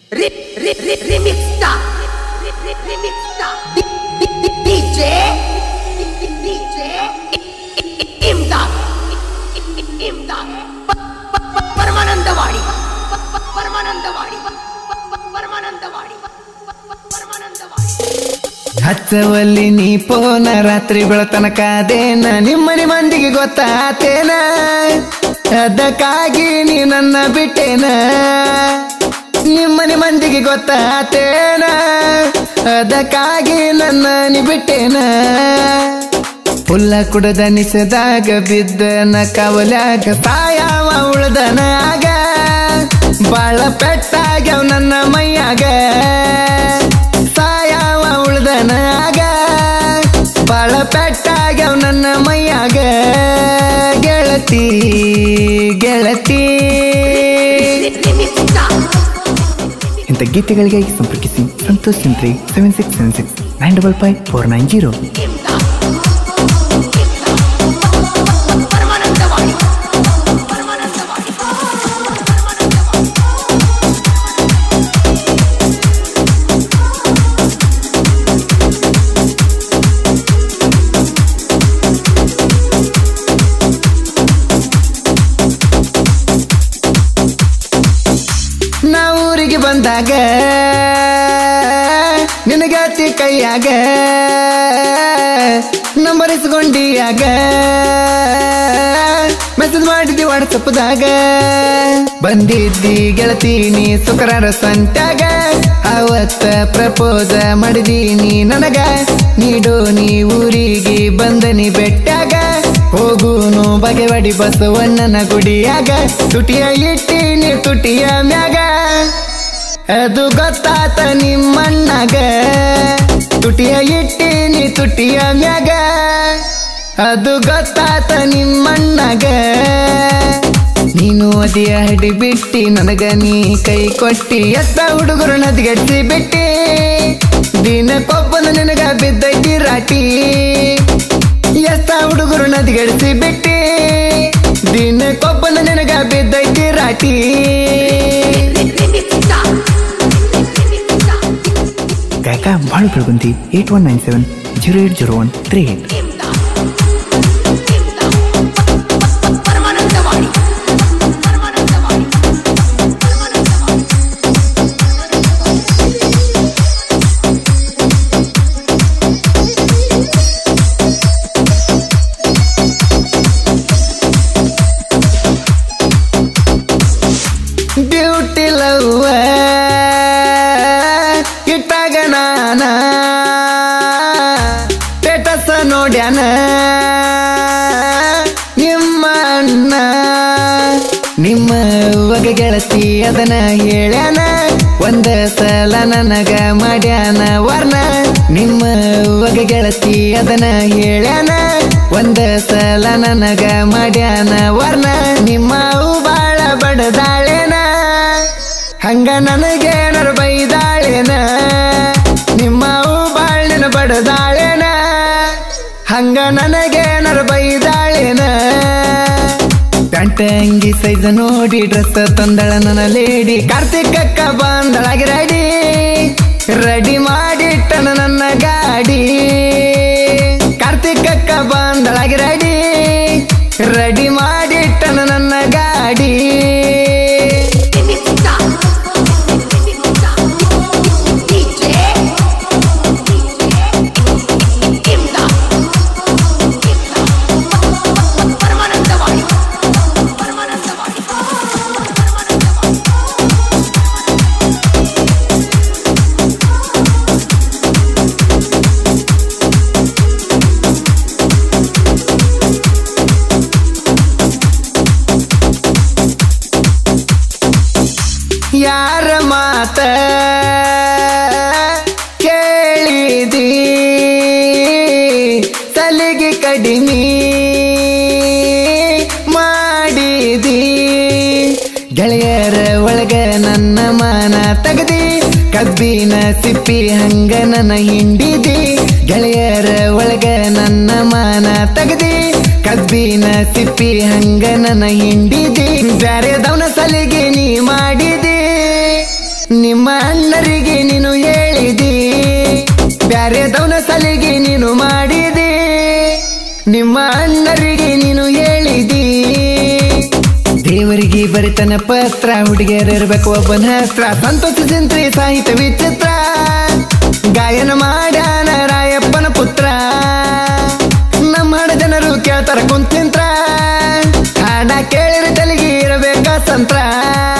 Rip, rip, rip, remix star. Rip, rip, remix star. D- D- D- DJ. D- D- DJ. ಇಮ್ದಾದ್ ಇಮ್ದಾದ್ ಪ- ಪ- ಪ- ಪರಮಾನಂದವಾಡಿ ಪ- ಪ- ಪರಮಾನಂದವಾಡಿ ಪ- ಪ- ಪ- ಪರಮಾನಂದವಾಡಿ ಪ- ಪ- ಪರಮಾನಂದವಾಡಿ ಹಚ್ಚವಲ್ಲಿ ನೀ ಪೋನ ರಾತ್ರಿ ಬೆಳತನಕಾದೇನ ನಿಮ್ಮನೆ ಮಂದಿಗೆ ಗೊತ್ತಾತೇನ ಅದಕ್ಕಾಗಿ ನೀ ನನ್ನ ಬಿಟ್ಟೇನ ನಿಮ್ಮನೆ ಮಂದಿಗೆ ಗೊತ್ತಾತೇನ ಅದಕ್ಕಾಗಿ ನನ್ನ ನೀ ಬಿಟ್ಟೇನ ಹುಲ್ಲ ಕುಡದ ನಿಸದಾಗ ಬಿದ್ದನ ಕವಲ್ಯಾಗ ಸಾಯವ ಉಳ್ದನ ಆಗ ಬಾಳ ಪೆಟ್ಟಾಗ್ಯಾವ ನನ್ನ ಮೈಯಾಗ ಸಾಯವ ಉಳ್ದನ ಆಗ ಬಾಳ ಪೆಟ್ಟಾಗ್ಯಾವ ನನ್ನ ಮೈಯಾಗ ಗೆಳತಿ ಗೆಳತಿ remix star. ಇಂಥ ಗೀತೆಗಳಿಗಾಗಿ ಸಂಪರ್ಕಿಸಿ Santosh Sintri seven six seven six nine double five four nine zero Imdad Paramanandawadi Paramanandawadi Paramanandawadi ನಾ ಊರಿಗೆ ಬಂದಾಗ ನಿನಗಾತಿ ಕೈಯಾಗ ನಂಬರ್ ಇಸ್ಕೊಂಡಿಯಾಗ ಮೆಸೇಜ್ ಮಾಡಿದ್ದಿ ವಾಟ್ಸಪ್ದಾಗ ಬಂದಿದ್ದಿ ಗೆಳತಿ ನೀ ಸುಕರಾರ ಸಂತ್ಯಾಗ ಅವತ್ತ ಪ್ರಪೋಸ ಮಾಡಿದೀನಿ ನನಗ ನೀಡೋ ನೀ ಊರಿಗೆ ಬಂದನಿ ಬೆಟ್ಟಾಗ ಹೋಗುನು ಬಗೆವಡಿ ಬಸವಣ್ಣನ ಗುಡಿಯಾಗ ತುಟಿಯ ಇಟ್ಟೀನಿ ತುಟಿಯ ಮ್ಯಾಗ ಅದು ಗೊತ್ತಾತ ನಿಮ್ಮಣ್ಣಗ ತುಟಿಯ ಇಟ್ಟೀನಿ ತುಟಿಯ ಮ್ಯಾಗ ಅದು ಗೊತ್ತಾತ ನಿಮ್ಮಣ್ಣಗ ನೀನು ಅದಿಯ ಹಿಡಿ ಬಿಟ್ಟಿ ನನಗ ನೀ ಕೈ ಕೊಟ್ಟಿ ಎತ್ತ ಹುಡುಗರು ನದಿಗಟ್ಟಿ ಬಿಟ್ಟಿ ದಿನಕ್ಕೊಬ್ಬನ ನಿನಗ ಬಿದ್ದೈತಿ ರಾಟಿ ಎಷ್ಟ ಹುಡುಗರು ನದಿಗೆಡಿಸಿ ಬಿಟ್ಟಿ ದಿನಕ್ಕೊಬ್ಬನ ನಿನಗ ಬಿದ್ದೈತಿ ರಾಟಿ remix star. remix star. ಗಾಯಕ Balu Belagundi eight one nine seven zero eight zero one three eight Imdad Imdad Paramanandawadi Paramanandawadi Paramanandawadi beauty ಲವ್ವ ಇಟ್ಟಾಗ ನಾನ ಸ್ಟೇಟಸ್ ನೋಡ್ಯಾನ ನಿಮ್ಮ ಅಣ್ಣ ನಿಮ್ಮ ಒಗ ಗೆಳತಿ ಅದನ ಹೇಳ್ಯಾನ ಒಂದ ಸಲ ನನಗ ಮಾಡ್ಯಾನ ವರ್ಣ ನಿಮ್ಮ ಒಗ ಗೆಳತಿ ಅದನ ಹೇಳ್ಯಾನ ಒಂದ ಸಲ ನನಗ ಮಾಡ್ಯಾನ ವರ್ಣ ನಿಮ್ಮ ಅವು ಬಾಳ ಬಡದಾಳೇನ ಹಂಗ ನನಗೇನರ ಬೈದಾಳೇನ ನಿಮ್ಮ ಅವು ಬಾಳಿನ ಬಡದಾಳೇನ ಹಂಗ ನನಗೇನರ ಬೈದಾಳೇನ ಪ್ಯಾಂಟ್ ಅಂಗಿ ಸೈಜ್ ನೋಡಿ ಡ್ರೆಸ್ ತಂದಳ ನನ್ನ ಲೇಡಿ ಕಾರ್ತಿಕಕ್ಕ ಬಂದಳಾಗಿ ರೆಡಿ ರೆಡಿ ಮಾಡಿಟ್ಟನ ನನ್ನ ಗಾಡಿ ಕಾರ್ತಿಕಕ್ಕ ಬಂದಳಾಗಿ ರೆಡಿ ರೆಡಿ ಮಾಡಿಟ್ಟನ ನನ್ನ ಗಾಡಿ remix star. remix star. DJ ಇಮ್ದಾದ್ Imdad Paramanandawadi Paramanandawadi Paramanandawadi ಯಾರ ಮಾತ ಕೇಳಿದಿ ತಲೆಗೆ ಕಡಿಮೆ ಮಾಡಿದಿ ಗೆಳೆಯರ ಒಳಗ ನನ್ನ ಮಾನ ತಗದಿ ಕಬ್ಬಿನ ಸಿಪ್ಪಿ ಹಂಗ ನನ್ನ ಹಿಂಡಿದಿ ಗೆಳೆಯರ ಒಳಗ ನನ್ನ ಮಾನ ತಗದಿ ಕಬ್ಬಿನ ಸಿಪ್ಪಿ ಹಂಗ ನನ್ನ ಹಿಂಡಿದಿ ಬ್ಯಾರೆದವನ ಸಲಿಗೆ ನೀ ಮಾಡಿದಿ ನಿಮ್ಮ ಅಣ್ಣರಿಗೆ ನೀನು ಹೇಳಿದಿ ಬ್ಯಾರೆದವನ ಸಲಿಗೆ ನೀನು ಮಾಡಿದಿ ನಿಮ್ಮ ಅಣ್ಣರಿಗೆ ನೀನು ಹೇಳಿದಿ ದೇವರಿಗೆ ಬರಿತನ ಪತ್ರ ಹುಡುಗಿಯರು ಇರ್ಬೇಕು ಒಬ್ಬನ ಹತ್ರ ಸಂತೋಷ ಸಿಂತ್ರಿ ಸಾಹಿತ್ಯ ವಿಚಿತ್ರ ಗಾಯನ ಮಾಡ್ಯಾನ ರಾಯಪ್ಪನ ಪುತ್ರ ನಮ್ಮ ಹಾಡ ಜನರು ಕೇಳ್ತಾರ ಕುಂತಿಂತ್ರ ಹಾಡ ಕೇಳಿರ ತಲೆಗೆ ಇರಬೇಕ ಸಂತ್ರ